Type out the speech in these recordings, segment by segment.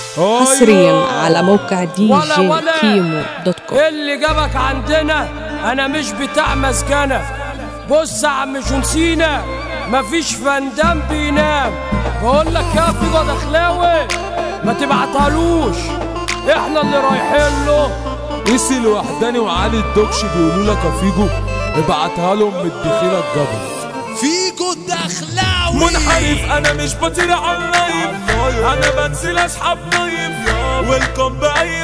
حصريا على موقع دي ولا جي ولا. كيمو دوت كوم ايه اللي جابك عندنا انا مش بتاع مسكنة بص يا عم جونسينا مفيش فندم بينام بقول لك يا فيجو دخلاوي ما تبعتهالوش احنا اللي رايحين له قيس الوحداني وعلي الدكش بيقولوا لك يا فيجو ابعتها لهم من الدخيله الجبل فيجو الدخلاوي منحرف انا مش بطير على اللايف انا بنزل اسحب نايف ويلكم باي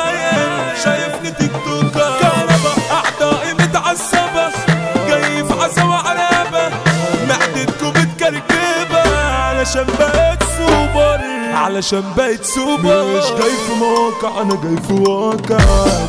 شايفني تيك توكر كهربا اعدائي متعصبه جاي في عزا وعرابه معدتكم متكركبه علشان بقيت سوبر علشان بقيت سوبر مش جاي في موقع انا جاي في واقع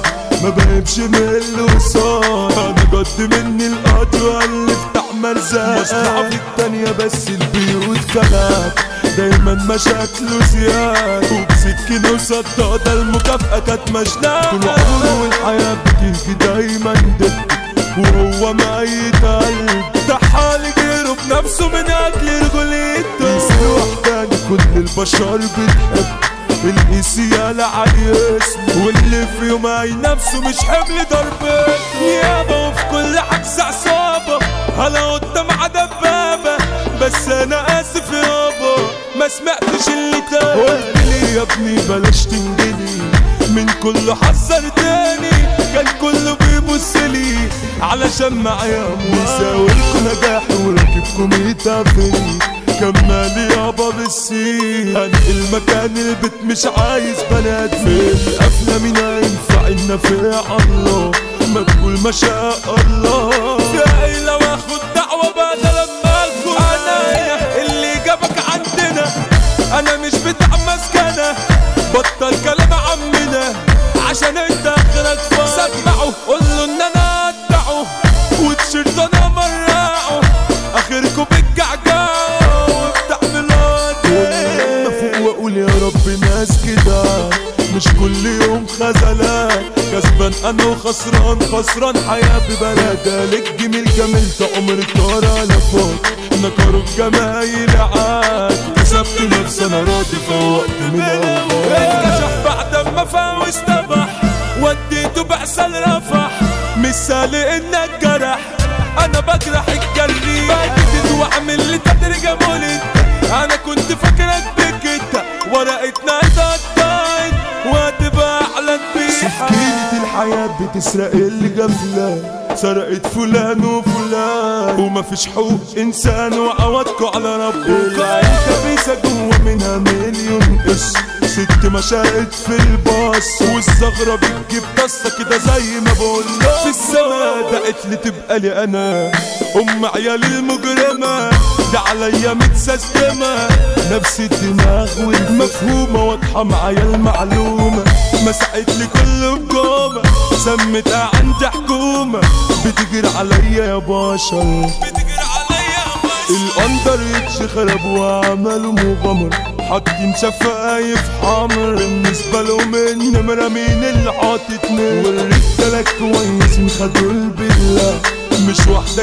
ما بهبش من اللي وصار انا جد مني القطوة اللي بتعمل زاد مصلحة في التانية بس البيوت كلام دايما مشاكله زياد وبسكين وصدادة المكافأة كانت مجنونة طول عمره والحياة بتيجي دايما دق وهو ميت قلب ده حال غيره بنفسه من اجل رجوليته يصير وحداني كل البشر بتحب القيسي يالا علي اسمه واللي في يوم اي نفسه مش حمل ضربته يابا وفي كل حجز عصابة هلا قدام دبابة بس انا اسف يابا ما سمعتش اللي تاني قلت لي يا ابني بلاش تنجلي من كل حذر تاني كان كله بيبص لي علشان معايا مساويلكم نجاحي وراكبكم يتقفلي كمالي يابا بالسين انقل مكان البيت مش عايز بنات في القفلة مين هينفع النافع الله ما تقول ما شاء الله في لو اخد دعوة بعد لما الكل انا اللي جابك عندنا انا مش بتاع مسكنة بطل كلام عمنا عشان انت اخرك فاضي سمعه قول له ان انا ادعه وتشيرت انا مرعه اخركم بالجعجعه وبتعملوا لما فوق واقول يا رب ناس كده مش كل يوم خزلان كسبان انا وخسران خسران حياة ببلد لك جميل كملت عمر طار لفوق نكروا الجمايل عاد كسبت نفسي انا راضي فوقت من الاول اتكشف بعد ما فاوز تبح وديته بعسى رفح مثال انك جرح انا بجرح الجري بجدد واعمل لي تدريجة مولد انا كنت فاكرك بكده ورقتنا اتقطعت وهتبقى اعلن بيها سكينة الحياة بتسرق اللي غفلة سرقت فلان وفلان ومفيش حقوق انسان وعوضكوا على ربكم الكبيسة جوا منها مليون قش ست مشاهد في الباص والثغرة بتجيب طاسة كده زي ما بقول في السما دقت لي تبقى لي انا ام عيالي المجرمة ده عليا متسستمة نفس الدماغ والمفهومة واضحة معايا المعلومة مسحت لي كل بجومة سمتها عندي حكومة بتجري عليا يا بشر بتجري عليا يا بشر الاندر يتش خرب وعملوا مغامرة حاطين شفايف حمر بالنسبة لهم النمرة مين اللي حاطط نمرة والرجالة كويسين خدوا البلا مش واحدة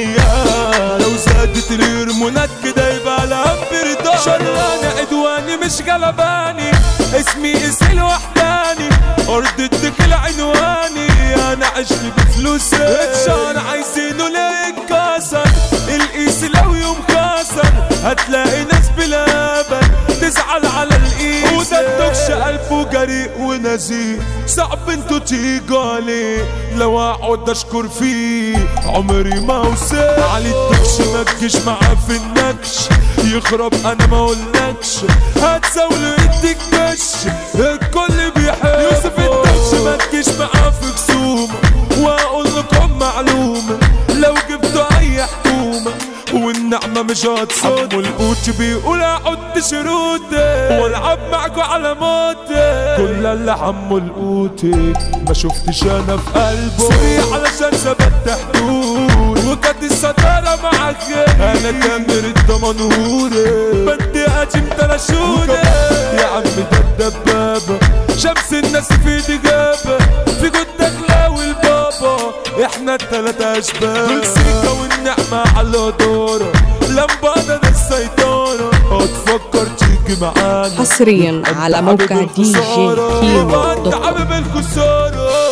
كمية لو زادت الهرمونات كده يبقى لها برضا شرانة عدواني مش غلباني اسمي اسئل وحداني ارض الدخل عنواني انا عشت بفلوسي اتشان عايزينه ليه يتكسر القيس لو يوم كسر هتلاقي ناس بلابن تزعل على القيس وده الدكش قلبه جريء ونزيه صعب انتوا تيجوا عليه لو اقعد اشكر فيه عمري ما اوصل علي الدكش ما تجيش معاه في النكش يخرب انا ما اقولكش هتساوله يديك كش الكل بيحب يوسف الدكش ما تجيش معاه في خصومه واقول لكم معلومه لو جبتوا اي حكومه والنعمة مش هتصد والقوت بيقول اقعد شروطي والعب معكوا على موتي كل اللي حمو القوتي ما شفتش انا في قلبه سوري علشان ثبت حدود وكانت الستارة معاك انا تامر الدمنهوري بدي اجم ترشوني يا عم ده الدبابة شمس الناس في ايدي جابة في جدك لاوي البابا احنا التلاتة اشباب كل سكة والنعمة على دورة لمبادة السيطرة هتفكر تيجي تيجي معانا حصريا على موقع دي جي كيمو دوت انت كوم حبيب الخسارة